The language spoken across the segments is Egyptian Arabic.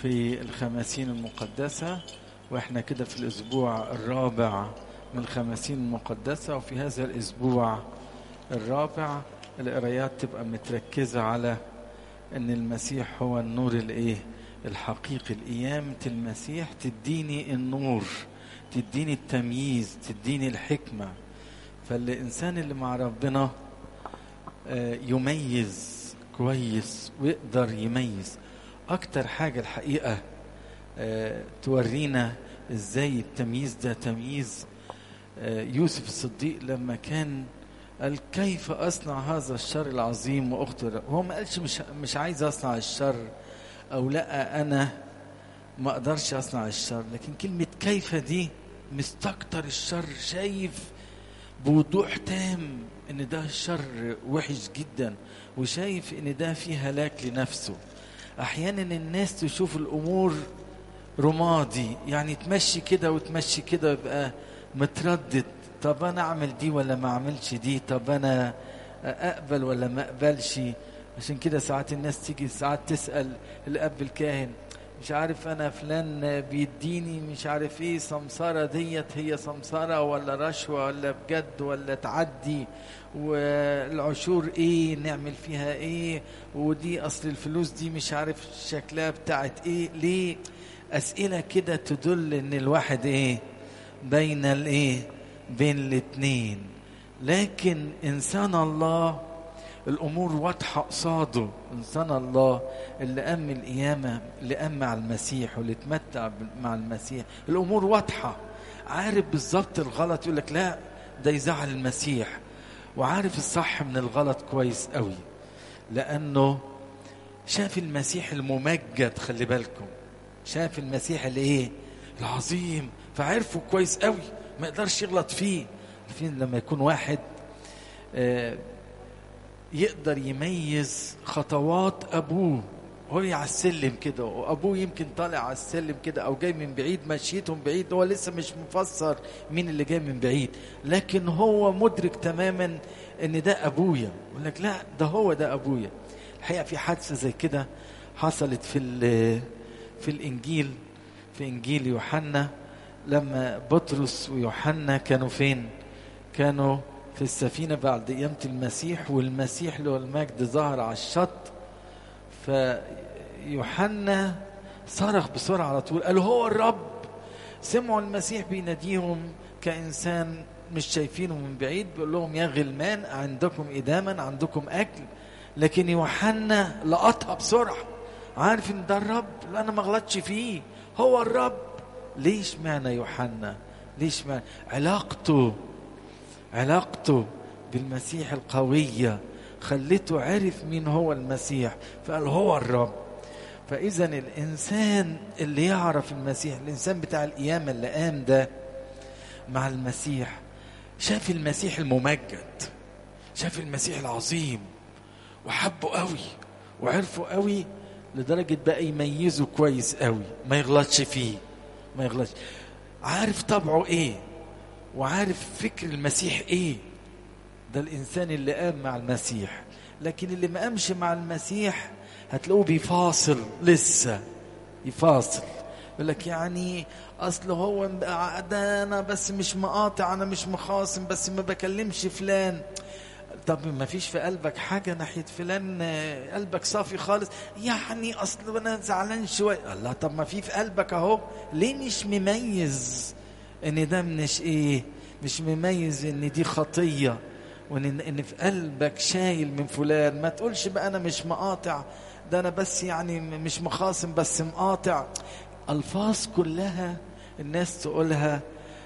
في الخماسين المقدسة واحنا كده في الأسبوع الرابع من الخماسين المقدسة وفي هذا الأسبوع الرابع القرايات تبقى متركزة على أن المسيح هو النور الإيه؟ الحقيقي القيامة المسيح تديني النور تديني التمييز تديني الحكمة فالإنسان اللي مع ربنا يميز كويس ويقدر يميز أكتر حاجة الحقيقة تورينا إزاي التمييز ده تمييز يوسف الصديق لما كان قال كيف أصنع هذا الشر العظيم وأخطر هو ما قالش مش, مش عايز أصنع الشر أو لا أنا ما أقدرش أصنع الشر لكن كلمة كيف دي مستكتر الشر شايف بوضوح تام ان ده الشر وحش جدا وشايف ان ده فيه هلاك لنفسه احيانا الناس تشوف الامور رمادي يعني تمشي كده وتمشي كده يبقى متردد طب انا اعمل دي ولا ما اعملش دي طب انا اقبل ولا ما اقبلش عشان كده ساعات الناس تيجي ساعات تسال الاب الكاهن مش عارف انا فلان بيديني مش عارف ايه سمسارة ديت هي سمسارة ولا رشوة ولا بجد ولا تعدي والعشور ايه نعمل فيها ايه ودي اصل الفلوس دي مش عارف شكلها بتاعت ايه ليه اسئلة كده تدل ان الواحد ايه بين الايه بين الاتنين لكن انسان الله الامور واضحه قصاده انسان الله اللي قام القيامه اللي قام مع المسيح واللي اتمتع مع المسيح الامور واضحه عارف بالظبط الغلط يقول لك لا ده يزعل المسيح وعارف الصح من الغلط كويس قوي لانه شاف المسيح الممجد خلي بالكم شاف المسيح الايه العظيم فعرفه كويس قوي ما يقدرش يغلط فيه عارفين لما يكون واحد آه يقدر يميز خطوات ابوه وهو على السلم كده وابوه يمكن طالع على السلم كده او جاي من بعيد مشيتهم بعيد هو لسه مش مفسر مين اللي جاي من بعيد لكن هو مدرك تماما ان ده ابويا يقول لك لا ده هو ده ابويا الحقيقه في حادثه زي كده حصلت في في الانجيل في انجيل يوحنا لما بطرس ويوحنا كانوا فين كانوا في السفينة بعد قيامة المسيح والمسيح له المجد ظهر على الشط فيوحنا صرخ بسرعة على طول قال هو الرب سمعوا المسيح بيناديهم كإنسان مش شايفينه من بعيد بيقول لهم يا غلمان عندكم إداما عندكم أكل لكن يوحنا لقطها بسرعة عارف إن ده الرب لا أنا ما غلطش فيه هو الرب ليش معنى يوحنا ليش معنى علاقته علاقته بالمسيح القوية خلته عرف مين هو المسيح فقال هو الرب فإذا الإنسان اللي يعرف المسيح الإنسان بتاع القيامة اللي قام ده مع المسيح شاف المسيح الممجد شاف المسيح العظيم وحبه قوي وعرفه قوي لدرجة بقى يميزه كويس قوي ما يغلطش فيه ما يغلطش عارف طبعه ايه وعارف فكر المسيح ايه ده الانسان اللي قام مع المسيح لكن اللي ما قامش مع المسيح هتلاقوه بيفاصل لسه يفاصل يقول لك يعني اصل هو ده انا بس مش مقاطع انا مش مخاصم بس ما بكلمش فلان طب ما فيش في قلبك حاجة ناحية فلان قلبك صافي خالص يعني أصل أنا زعلان شوية الله طب ما في في قلبك أهو ليه مش مميز ان ده مش ايه مش مميز ان دي خطيه وان ان في قلبك شايل من فلان ما تقولش بقى انا مش مقاطع ده انا بس يعني مش مخاصم بس مقاطع الفاظ كلها الناس تقولها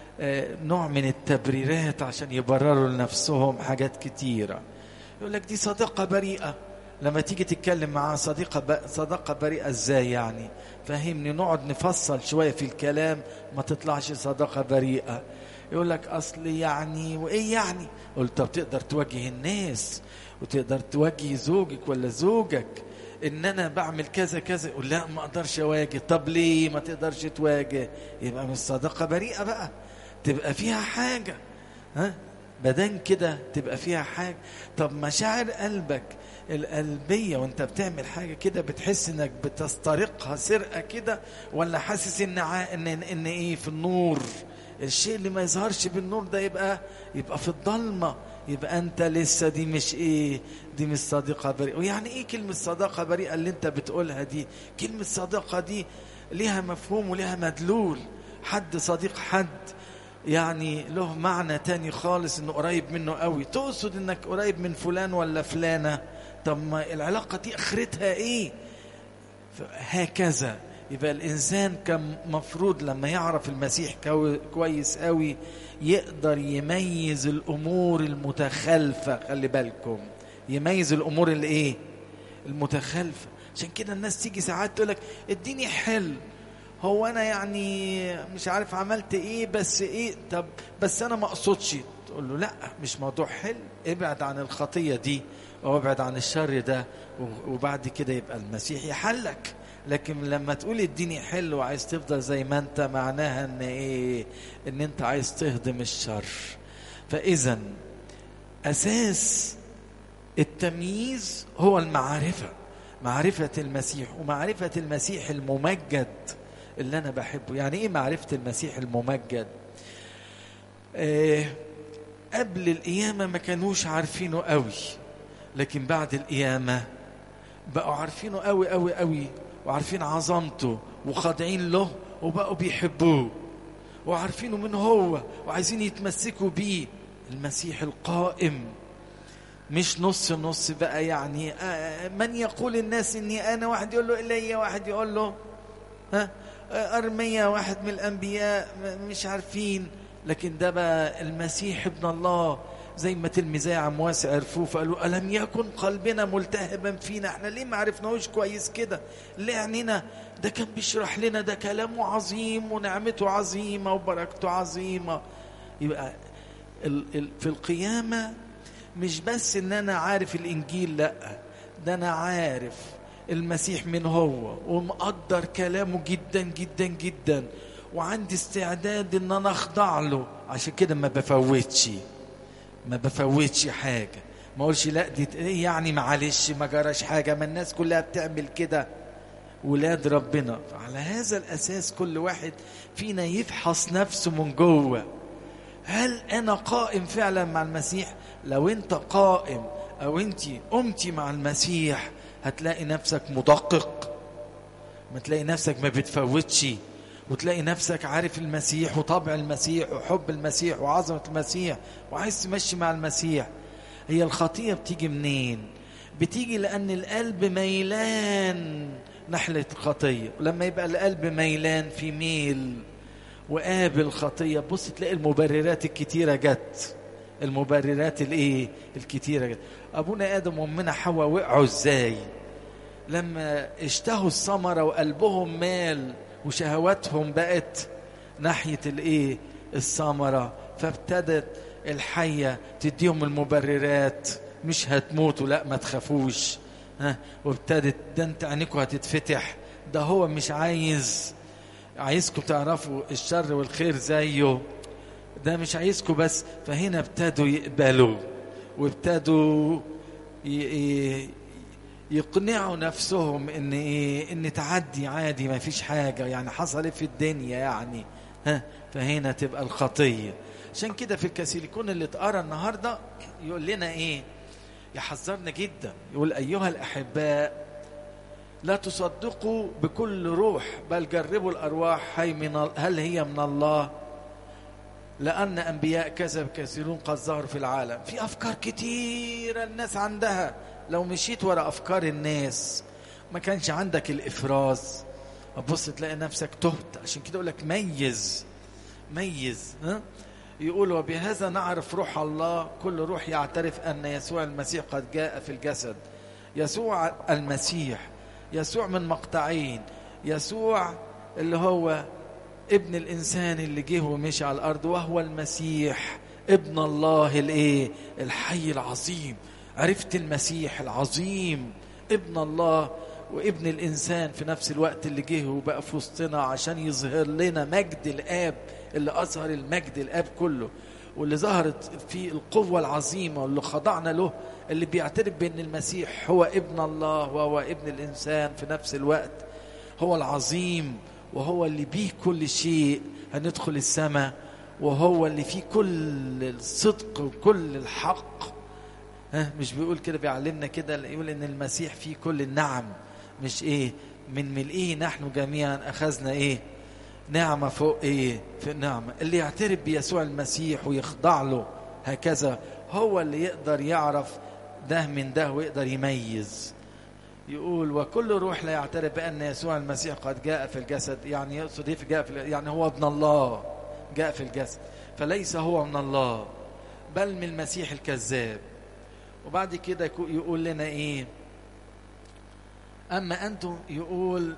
نوع من التبريرات عشان يبرروا لنفسهم حاجات كتيره يقول لك دي صديقه بريئه لما تيجي تتكلم معاه صديقه صداقه بريئه ازاي يعني فهمني نقعد نفصل شويه في الكلام ما تطلعش صداقه بريئه يقول لك اصل يعني وايه يعني قلت طب تقدر تواجه الناس وتقدر تواجه زوجك ولا زوجك ان انا بعمل كذا كذا يقول لا ما اقدرش اواجه طب ليه ما تقدرش تواجه يبقى مش صداقه بريئه بقى تبقى فيها حاجه ها بدان كده تبقى فيها حاجة طب مشاعر قلبك القلبية وانت بتعمل حاجة كده بتحس انك بتسترقها سرقة كده ولا حاسس ان ع... ان ان ايه في النور الشيء اللي ما يظهرش بالنور ده يبقى يبقى في الضلمة يبقى انت لسه دي مش ايه دي مش صديقة بريئة ويعني ايه كلمة صداقة بريئة اللي انت بتقولها دي كلمة صداقة دي ليها مفهوم وليها مدلول حد صديق حد يعني له معنى تاني خالص انه قريب منه قوي تقصد انك قريب من فلان ولا فلانة طب ما العلاقة دي اخرتها ايه هكذا يبقى الانسان كان مفروض لما يعرف المسيح كويس قوي يقدر يميز الامور المتخلفة خلي بالكم يميز الامور اللي ايه المتخلفة عشان كده الناس تيجي ساعات تقول لك اديني حل هو انا يعني مش عارف عملت ايه بس ايه طب بس انا ما اقصدش تقول له لا مش موضوع حل ابعد عن الخطيه دي وابعد عن الشر ده وبعد كده يبقى المسيح يحلك لكن لما تقول اديني حل وعايز تفضل زي ما انت معناها ان ايه ان انت عايز تهضم الشر فاذا اساس التمييز هو المعرفه معرفه المسيح ومعرفه المسيح الممجد اللي انا بحبه يعني ايه معرفه المسيح الممجد آه قبل القيامه ما كانوش عارفينه قوي لكن بعد القيامه بقوا عارفينه قوي قوي قوي وعارفين عظمته وخاضعين له وبقوا بيحبوه وعارفينه من هو وعايزين يتمسكوا بيه المسيح القائم مش نص نص بقى يعني آه من يقول الناس اني انا واحد يقول له الي واحد يقول له ها أرمية واحد من الأنبياء مش عارفين لكن ده بقى المسيح ابن الله زي ما تلميذي عمواس عرفوه فقالوا ألم يكن قلبنا ملتهبا فينا احنا ليه ما عرفناهوش كويس كده ليه عنينا ده كان بيشرح لنا ده كلامه عظيم ونعمته عظيمة وبركته عظيمة يبقى ال ال في القيامة مش بس ان انا عارف الانجيل لا ده انا عارف المسيح من هو ومقدر كلامه جدا جدا جدا وعندي استعداد ان انا اخضع له عشان كده ما بفوتش ما بفوتش حاجه ما اقولش لا دي ايه يعني معلش ما جراش حاجه ما الناس كلها بتعمل كده ولاد ربنا على هذا الاساس كل واحد فينا يفحص نفسه من جوه هل انا قائم فعلا مع المسيح لو انت قائم او انت قمتي مع المسيح هتلاقي نفسك مدقق ما تلاقي نفسك ما بتفوتش وتلاقي نفسك عارف المسيح وطبع المسيح وحب المسيح وعظمة المسيح وعايز تمشي مع المسيح هي الخطية بتيجي منين بتيجي لأن القلب ميلان نحلة الخطية ولما يبقى القلب ميلان في ميل وقابل خطية بص تلاقي المبررات الكتيرة جت المبررات الايه الكتيرة جت ابونا ادم وامنا حواء وقعوا ازاي لما اشتهوا الثمرة وقلبهم مال وشهواتهم بقت ناحية الايه الثمرة فابتدت الحية تديهم المبررات مش هتموتوا لا ما تخافوش ها وابتدت ده انت عينيكم هتتفتح ده هو مش عايز عايزكم تعرفوا الشر والخير زيه ده مش عايزكم بس فهنا ابتدوا يقبلوا وابتدوا يقنعوا نفسهم ان ايه ان تعدي عادي ما فيش حاجه يعني حصل في الدنيا يعني ها فهنا تبقى الخطيه عشان كده في الكاسيليكون اللي اتقرا النهارده يقول لنا ايه يحذرنا جدا يقول ايها الاحباء لا تصدقوا بكل روح بل جربوا الارواح هي من هل هي من الله لأن أنبياء كذب كثيرون قد ظهروا في العالم في أفكار كتيرة الناس عندها لو مشيت ورا أفكار الناس ما كانش عندك الإفراز أبص تلاقي نفسك تهت عشان كده أقول لك ميز ميز ها؟ يقول وبهذا نعرف روح الله كل روح يعترف أن يسوع المسيح قد جاء في الجسد يسوع المسيح يسوع من مقطعين يسوع اللي هو ابن الانسان اللي جه ومشي على الارض وهو المسيح ابن الله الايه الحي العظيم عرفت المسيح العظيم ابن الله وابن الانسان في نفس الوقت اللي جه وبقى في وسطنا عشان يظهر لنا مجد الاب اللي اظهر المجد الاب كله واللي ظهرت في القوة العظيمة واللي خضعنا له اللي بيعترف بأن المسيح هو ابن الله وهو ابن الإنسان في نفس الوقت هو العظيم وهو اللي بيه كل شيء هندخل السماء وهو اللي فيه كل الصدق وكل الحق ها مش بيقول كده بيعلمنا كده يقول ان المسيح فيه كل النعم مش ايه من ملئه نحن جميعا اخذنا ايه نعمه فوق ايه في نعمه اللي يعترف بيسوع المسيح ويخضع له هكذا هو اللي يقدر يعرف ده من ده ويقدر يميز يقول وكل روح لا يعترف بان يسوع المسيح قد جاء في الجسد يعني يقصد ايه في جاء في يعني هو ابن الله جاء في الجسد فليس هو من الله بل من المسيح الكذاب وبعد كده يقول لنا ايه اما انتم يقول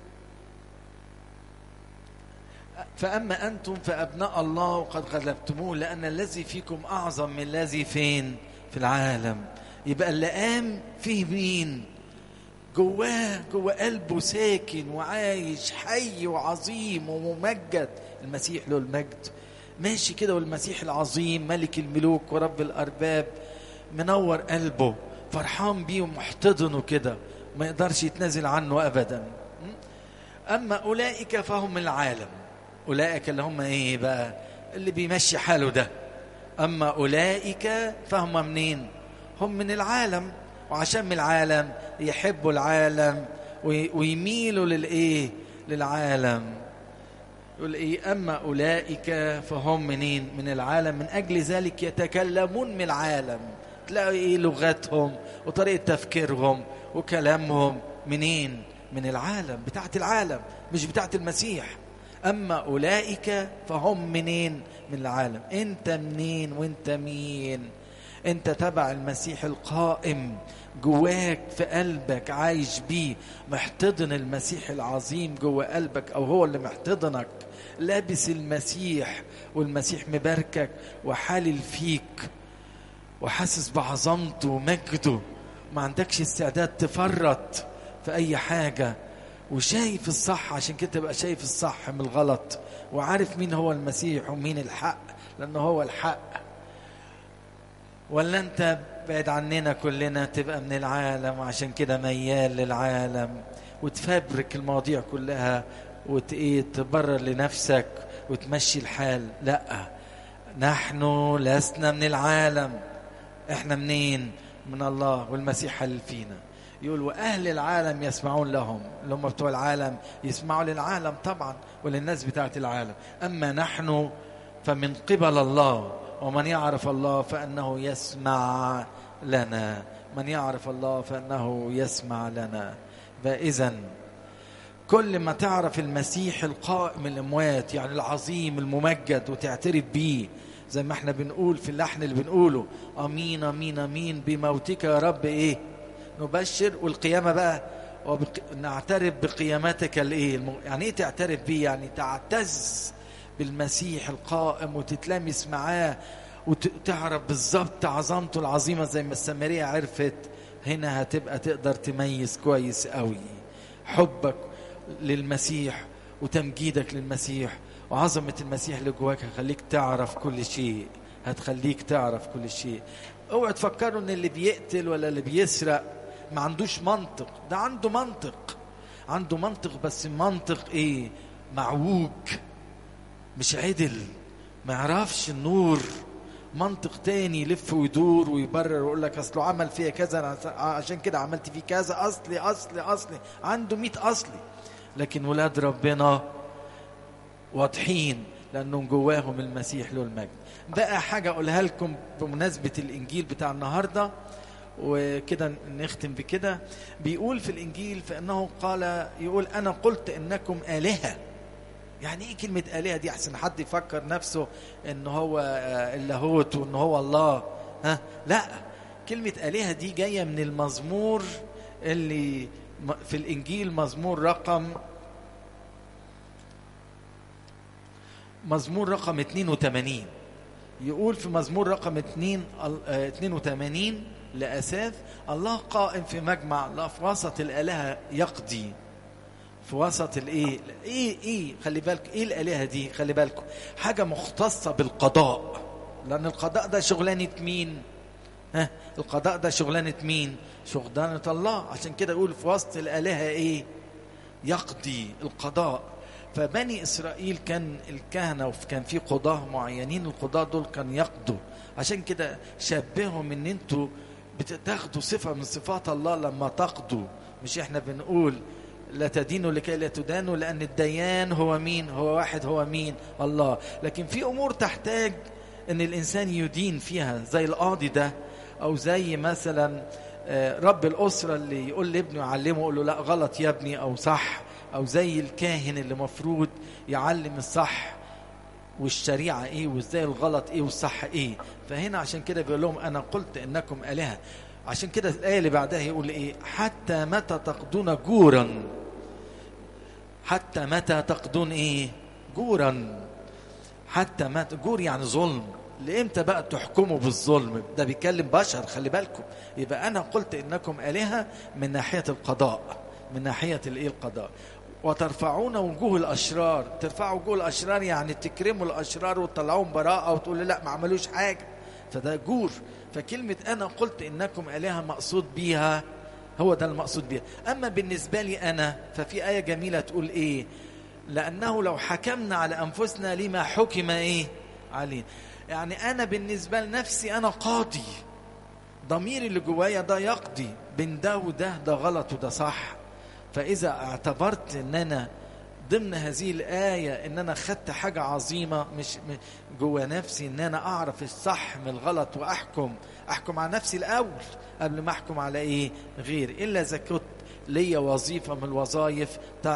فاما انتم فابناء الله وقد غلبتموه لان الذي فيكم اعظم من الذي فين في العالم يبقى اللي قام فيه مين جواه جوه قلبه ساكن وعايش حي وعظيم وممجد المسيح له المجد ماشي كده والمسيح العظيم ملك الملوك ورب الارباب منور قلبه فرحان بيه ومحتضنه كده ما يقدرش يتنازل عنه ابدا اما اولئك فهم العالم اولئك اللي هم ايه بقى اللي بيمشي حاله ده اما اولئك فهم منين هم من العالم وعشان من العالم يحبوا العالم ويميلوا للايه للعالم يقول ايه اما اولئك فهم منين من العالم من اجل ذلك يتكلمون من العالم تلاقوا ايه لغتهم وطريقه تفكيرهم وكلامهم منين من العالم بتاعت العالم مش بتاعت المسيح اما اولئك فهم منين من العالم انت منين وانت مين انت تبع المسيح القائم جواك في قلبك عايش بيه محتضن المسيح العظيم جوا قلبك او هو اللي محتضنك لابس المسيح والمسيح مباركك وحالل فيك وحاسس بعظمته ومجده ما عندكش استعداد تفرط في اي حاجه وشايف الصح عشان كده تبقى شايف الصح من الغلط وعارف مين هو المسيح ومين الحق لانه هو الحق ولا انت بعد عننا كلنا تبقى من العالم وعشان كده ميال للعالم وتفبرك المواضيع كلها وتبرر لنفسك وتمشي الحال لا نحن لسنا من العالم احنا منين من الله والمسيح حل فينا يقول واهل العالم يسمعون لهم اللي هم بتوع العالم يسمعوا للعالم طبعا وللناس بتاعت العالم اما نحن فمن قبل الله ومن يعرف الله فانه يسمع لنا من يعرف الله فانه يسمع لنا فاذا كل ما تعرف المسيح القائم الاموات يعني العظيم الممجد وتعترف بيه زي ما احنا بنقول في اللحن اللي بنقوله امين امين امين بموتك يا رب ايه نبشر والقيامه بقى وبق... نعترف بقيامتك الايه الم... يعني ايه تعترف بيه يعني تعتز بالمسيح القائم وتتلامس معاه وتعرف بالظبط عظمته العظيمه زي ما السامريه عرفت هنا هتبقى تقدر تميز كويس قوي حبك للمسيح وتمجيدك للمسيح وعظمة المسيح اللي جواك هخليك تعرف كل شيء هتخليك تعرف كل شيء اوعى تفكروا ان اللي بيقتل ولا اللي بيسرق ما عندوش منطق ده عنده منطق عنده منطق بس منطق ايه معوج مش عدل ما يعرفش النور منطق تاني يلف ويدور ويبرر ويقول لك اصله عمل فيا كذا عشان كده عملت فيه كذا اصلي اصلي اصلي عنده مئة اصلي لكن ولاد ربنا واضحين لانهم جواهم المسيح له المجد بقى حاجه اقولها لكم بمناسبه الانجيل بتاع النهارده وكده نختم بكده بيقول في الانجيل فانه قال يقول انا قلت انكم الهه يعني ايه كلمه الهه دي احسن حد يفكر نفسه ان هو اللاهوت وان هو الله ها لا كلمه الهه دي جايه من المزمور اللي في الانجيل مزمور رقم مزمور رقم 82 يقول في مزمور رقم 2 82 لأساف الله قائم في مجمع الله في وسط الآلهة يقضي في وسط الايه ايه ايه خلي بالك ايه الآلهة دي خلي بالكم حاجة مختصة بالقضاء لان القضاء ده شغلانه مين ها القضاء ده شغلانه مين شغلانه الله عشان كده يقول في وسط الالهه ايه يقضي القضاء فبني اسرائيل كان الكهنه وكان في قضاه معينين القضاه دول كان يقضوا عشان كده شبههم ان انتوا بتاخدوا صفه من صفات الله لما تقضوا مش احنا بنقول لا تدينوا لكي لا تدانوا لان الديان هو مين هو واحد هو مين الله لكن في امور تحتاج ان الانسان يدين فيها زي القاضي ده او زي مثلا رب الاسره اللي يقول لابنه يعلمه يقول له لا غلط يا ابني او صح او زي الكاهن اللي مفروض يعلم الصح والشريعه ايه وازاي الغلط ايه والصح ايه فهنا عشان كده بيقول لهم انا قلت انكم الهه عشان كده الايه اللي بعدها يقول ايه حتى متى تقضون جورا حتى متى تقضون ايه جورا حتى متى جور يعني ظلم لامتى بقى تحكموا بالظلم ده بيتكلم بشر خلي بالكم يبقى انا قلت انكم الهه من ناحيه القضاء من ناحيه الايه القضاء وترفعون وجوه الاشرار ترفعوا وجوه الاشرار يعني تكرموا الاشرار وتطلعوهم براءه وتقولوا لا ما عملوش حاجه فده جور فكلمه انا قلت انكم الهه مقصود بيها هو ده المقصود بيها اما بالنسبه لي انا ففي ايه جميله تقول ايه لانه لو حكمنا على انفسنا لما حكم ايه علينا يعني انا بالنسبه لنفسي انا قاضي ضميري اللي جوايا ده يقضي بين ده وده ده غلط وده صح فاذا اعتبرت ان انا ضمن هذه الآية إن أنا خدت حاجة عظيمة مش جوا نفسي إن أنا أعرف الصح من الغلط وأحكم أحكم على نفسي الأول قبل ما أحكم على إيه غير إلا إذا كنت ليا وظيفة من الوظائف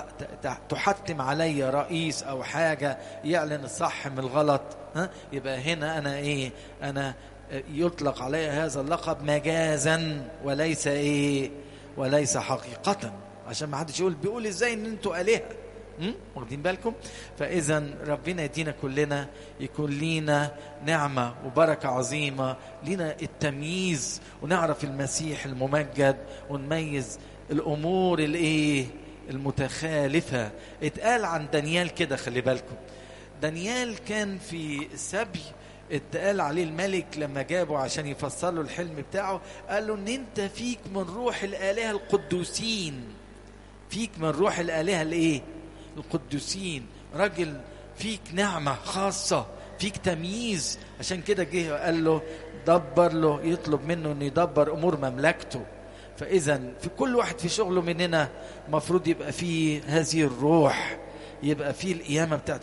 تحتم علي رئيس أو حاجة يعلن الصح من الغلط ها يبقى هنا أنا إيه أنا يطلق علي هذا اللقب مجازا وليس إيه وليس حقيقة عشان ما حدش يقول بيقول ازاي ان انتوا الهه واخدين بالكم فاذا ربنا يدينا كلنا يكون لينا نعمه وبركه عظيمه لينا التمييز ونعرف المسيح الممجد ونميز الامور الايه المتخالفه اتقال عن دانيال كده خلي بالكم دانيال كان في السبي اتقال عليه الملك لما جابه عشان يفسر له الحلم بتاعه قال له ان انت فيك من روح الالهه القدوسين فيك من روح الالهه الايه القدوسين راجل فيك نعمه خاصه فيك تمييز عشان كده جه قال له دبر له يطلب منه انه يدبر امور مملكته فاذا في كل واحد في شغله مننا المفروض يبقى فيه هذه الروح يبقى فيه القيامه بتاعت